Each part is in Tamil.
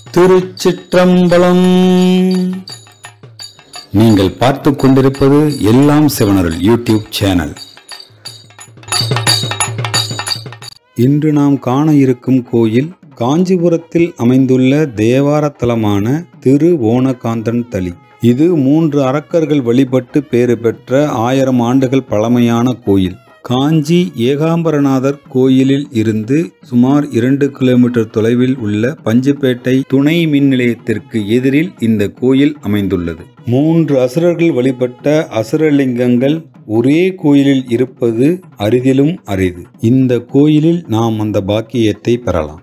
திருச்சிற்றம்பலம் நீங்கள் பார்த்துக் கொண்டிருப்பது எல்லாம் சிவனருள் யூடியூப் சேனல் இன்று நாம் காண இருக்கும் கோயில் காஞ்சிபுரத்தில் அமைந்துள்ள தேவார தலமான திரு ஓணகாந்தன் தளி இது மூன்று அரக்கர்கள் வழிபட்டு பேறு பெற்ற ஆயிரம் ஆண்டுகள் பழமையான கோயில் காஞ்சி ஏகாம்பரநாதர் கோயிலில் இருந்து சுமார் இரண்டு கிலோமீட்டர் தொலைவில் உள்ள பஞ்சுப்பேட்டை துணை மின் நிலையத்திற்கு எதிரில் இந்த கோயில் அமைந்துள்ளது மூன்று அசுரர்கள் வழிபட்ட அசுரலிங்கங்கள் ஒரே கோயிலில் இருப்பது அரிதிலும் அரிது இந்த கோயிலில் நாம் அந்த பாக்கியத்தை பெறலாம்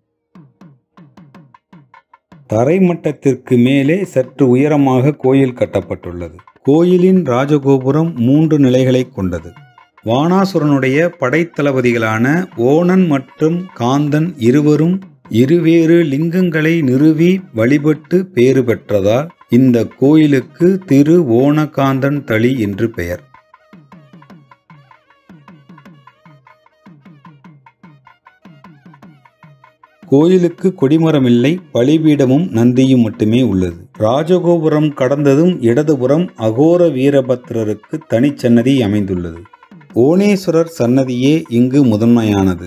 தரைமட்டத்திற்கு மேலே சற்று உயரமாக கோயில் கட்டப்பட்டுள்ளது கோயிலின் ராஜகோபுரம் மூன்று நிலைகளை கொண்டது வானாசுரனுடைய படைத்தளபதிகளான ஓணன் மற்றும் காந்தன் இருவரும் இருவேறு லிங்கங்களை நிறுவி வழிபட்டு பேறு பெற்றதால் இந்த கோயிலுக்கு திரு ஓணகாந்தன் தளி என்று பெயர் கோயிலுக்கு கொடிமரமில்லை பலிபீடமும் நந்தியும் மட்டுமே உள்ளது ராஜகோபுரம் கடந்ததும் இடதுபுறம் அகோர வீரபத்ரருக்கு தனிச்சன்னதி அமைந்துள்ளது ஓணேஸ்வரர் சன்னதியே இங்கு முதன்மையானது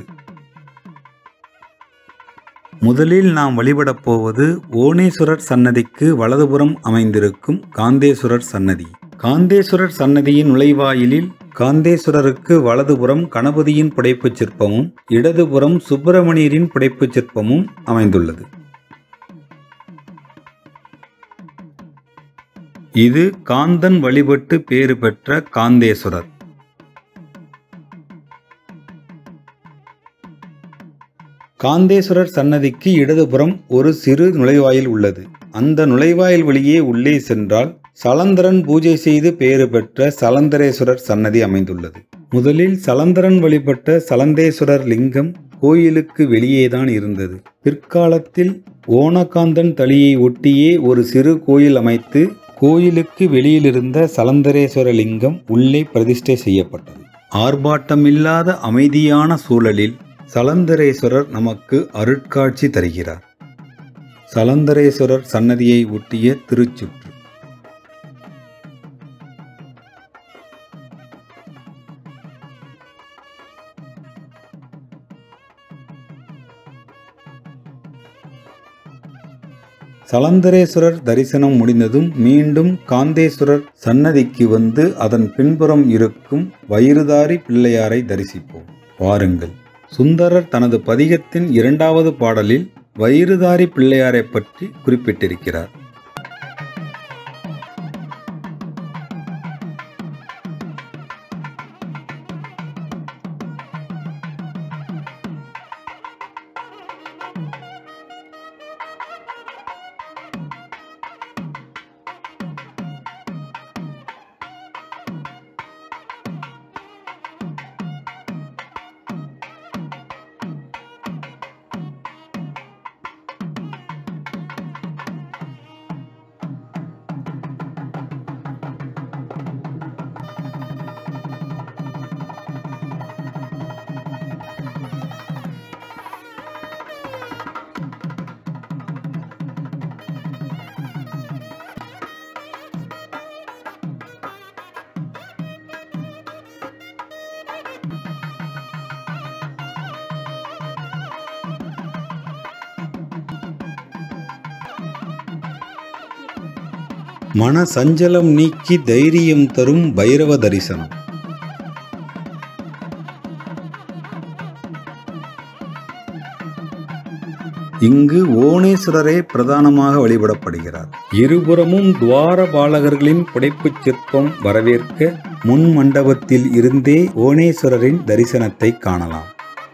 முதலில் நாம் வழிபடப் போவது ஓணேஸ்வரர் சன்னதிக்கு வலதுபுறம் அமைந்திருக்கும் காந்தேஸ்வரர் சன்னதி காந்தேஸ்வரர் சன்னதியின் நுழைவாயிலில் காந்தேஸ்வரருக்கு வலதுபுறம் கணபதியின் புடைப்புச் சிற்பமும் இடதுபுறம் சுப்பிரமணியரின் புடைப்புச் சிற்பமும் அமைந்துள்ளது இது காந்தன் வழிபட்டு பேறு பெற்ற காந்தேஸ்வரர் காந்தேஸ்வரர் சன்னதிக்கு இடதுபுறம் ஒரு சிறு நுழைவாயில் உள்ளது அந்த நுழைவாயில் வழியே உள்ளே சென்றால் சலந்தரன் பூஜை செய்து பெயரு பெற்ற சலந்தரேஸ்வரர் சன்னதி அமைந்துள்ளது முதலில் சலந்தரன் வழிபட்ட சலந்தேஸ்வரர் லிங்கம் கோயிலுக்கு வெளியேதான் இருந்தது பிற்காலத்தில் ஓணகாந்தன் தளியை ஒட்டியே ஒரு சிறு கோயில் அமைத்து கோயிலுக்கு வெளியிலிருந்த சலந்தரேஸ்வர லிங்கம் உள்ளே பிரதிஷ்டை செய்யப்பட்டது ஆர்ப்பாட்டமில்லாத அமைதியான சூழலில் சலந்தரேஸ்வரர் நமக்கு அருட்காட்சி தருகிறார் சலந்தரேஸ்வரர் சன்னதியை ஒட்டிய திருச்சுற்று சலந்தரேஸ்வரர் தரிசனம் முடிந்ததும் மீண்டும் காந்தேஸ்வரர் சன்னதிக்கு வந்து அதன் பின்புறம் இருக்கும் வயிறுதாரி பிள்ளையாரை தரிசிப்போம் வாருங்கள் சுந்தரர் தனது பதிகத்தின் இரண்டாவது பாடலில் வயிறுதாரி பிள்ளையாரை பற்றி குறிப்பிட்டிருக்கிறார் மன சஞ்சலம் நீக்கி தைரியம் தரும் பைரவ தரிசனம் இங்கு ஓணேஸ்வரரே பிரதானமாக வழிபடப்படுகிறார் இருபுறமும் துவார பாலகர்களின் புடைப்புச் சிற்பம் வரவேற்க முன் மண்டபத்தில் இருந்தே ஓணேஸ்வரரின் தரிசனத்தை காணலாம்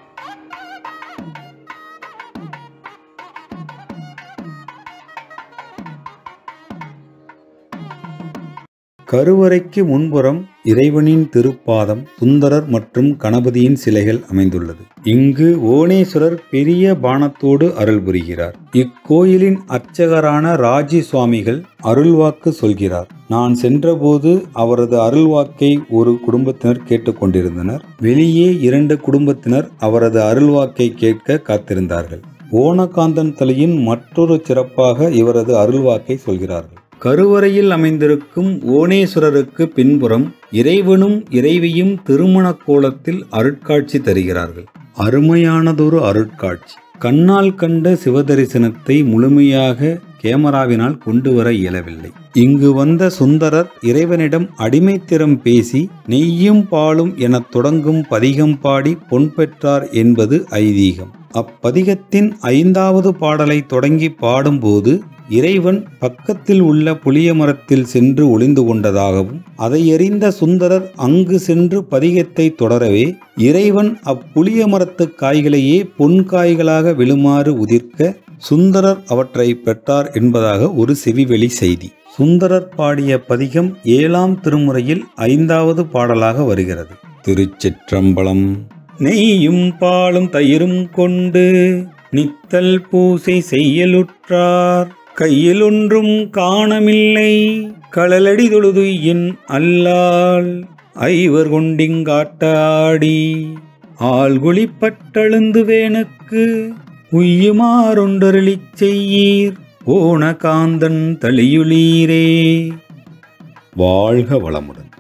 கருவறைக்கு முன்புறம் இறைவனின் திருப்பாதம் சுந்தரர் மற்றும் கணபதியின் சிலைகள் அமைந்துள்ளது இங்கு ஓணேஸ்வரர் பெரிய பானத்தோடு அருள் புரிகிறார் இக்கோயிலின் அர்ச்சகரான ராஜி சுவாமிகள் அருள்வாக்கு சொல்கிறார் நான் சென்றபோது அவரது அருள்வாக்கை ஒரு குடும்பத்தினர் கேட்டுக்கொண்டிருந்தனர் வெளியே இரண்டு குடும்பத்தினர் அவரது அருள்வாக்கை கேட்க காத்திருந்தார்கள் ஓணகாந்தன் தலையின் மற்றொரு சிறப்பாக இவரது அருள்வாக்கை சொல்கிறார்கள் கருவறையில் அமைந்திருக்கும் ஓணேஸ்வரருக்கு பின்புறம் இறைவனும் இறைவியும் திருமண கோலத்தில் அருட்காட்சி தருகிறார்கள் அருமையானதொரு அருட்காட்சி கண்ணால் கண்ட சிவதரிசனத்தை முழுமையாக கேமராவினால் கொண்டு வர இயலவில்லை இங்கு வந்த சுந்தரர் இறைவனிடம் அடிமைத்திறம் பேசி நெய்யும் பாலும் எனத் தொடங்கும் பதிகம் பாடி பொன் பெற்றார் என்பது ஐதீகம் அப்பதிகத்தின் ஐந்தாவது பாடலை தொடங்கி பாடும்போது இறைவன் பக்கத்தில் உள்ள புளிய மரத்தில் சென்று ஒளிந்து கொண்டதாகவும் அதை எறிந்த சுந்தரர் அங்கு சென்று பதிகத்தை தொடரவே இறைவன் அப்புளிய மரத்து காய்களையே பொன் காய்களாக விழுமாறு உதிர்க்க சுந்தரர் அவற்றை பெற்றார் என்பதாக ஒரு செவிவெளி செய்தி சுந்தரர் பாடிய பதிகம் ஏழாம் திருமுறையில் ஐந்தாவது பாடலாக வருகிறது திருச்சிற்றம்பலம் நெய்யும் பாலும் தயிரும் கொண்டு நித்தல் பூசை செய்யலுற்றார் கையில் ஒன்றும் காணமில்லை களலடி தொழுது என் அல்லால் ஐவர் கொண்டிங்காட்டாடி ஆள்குழிப்பட்டழுந்து வேனுக்கு உய்யுமாறொன்றருளிச் செய்யீர் ஓணகாந்தன் தளியுளீரே வாழ்க வளமுடன்